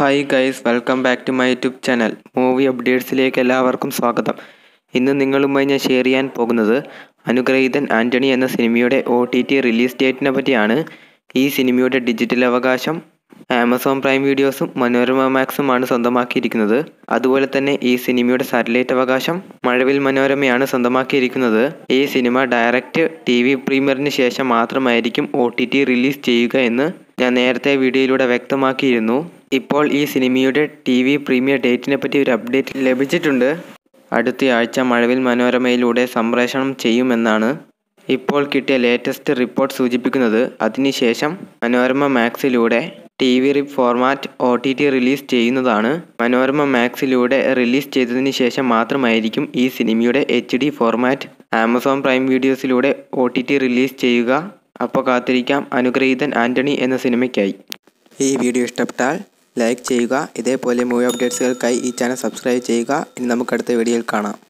hi guys welcome back to my YouTube channel movie അപ്ഡേറ്റ്സിലേക്ക് എല്ലാവർക്കും സ്വാഗതം ഇന്ന് നിങ്ങളുമായി ഞാൻ ഷെയർ ചെയ്യാൻ പോകുന്നത് അനുഗ്രഹീതൻ ആൻ്റണി എന്ന സിനിമയുടെ ഒ ടി ടി റിലീസ് ഡേറ്റിനെ പറ്റിയാണ് ഈ സിനിമയുടെ ഡിജിറ്റൽ അവകാശം ആമസോൺ പ്രൈം വീഡിയോസും മനോരമ മാക്സുമാണ് സ്വന്തമാക്കിയിരിക്കുന്നത് അതുപോലെ തന്നെ ഈ സിനിമയുടെ സാറ്റലൈറ്റ് അവകാശം മഴവിൽ മനോരമയാണ് സ്വന്തമാക്കിയിരിക്കുന്നത് ഈ സിനിമ ഡയറക്റ്റ് ടി വി പ്രീമിയറിന് ശേഷം മാത്രമായിരിക്കും ഒ ടി ടി റിലീസ് ചെയ്യുക എന്ന് ഞാൻ നേരത്തെ വീഡിയോയിലൂടെ വ്യക്തമാക്കിയിരുന്നു ഇപ്പോൾ ഈ സിനിമയുടെ ടി വി പ്രീമിയർ ഡേറ്റിനെ പറ്റി ഒരു അപ്ഡേറ്റ് ലഭിച്ചിട്ടുണ്ട് അടുത്ത ആഴ്ച മഴവിൽ മനോരമയിലൂടെ സംപ്രേഷണം ചെയ്യുമെന്നാണ് ഇപ്പോൾ കിട്ടിയ ലേറ്റസ്റ്റ് റിപ്പോർട്ട് സൂചിപ്പിക്കുന്നത് അതിനുശേഷം മനോരമ മാക്സിലൂടെ T V rip format O T T release ചെയ്യുന്നതാണ് മനോരമ മാക്സിലൂടെ റിലീസ് ചെയ്തതിന് ശേഷം മാത്രമായിരിക്കും ഈ സിനിമയുടെ H D format Amazon Prime വീഡിയോസിലൂടെ ഒ ടി ടി റിലീസ് ചെയ്യുക അപ്പോൾ കാത്തിരിക്കാം അനുഗ്രഹീതൻ ആൻ്റണി എന്ന സിനിമയ്ക്കായി ഈ വീഡിയോ ഇഷ്ടപ്പെട്ടാൽ ലൈക്ക് ചെയ്യുക ഇതേപോലെ മൂവി അപ്ഡേറ്റ്സുകൾക്കായി ഈ ചാനൽ സബ്സ്ക്രൈബ് ചെയ്യുക ഇനി നമുക്ക് അടുത്ത വീഡിയോയിൽ കാണാം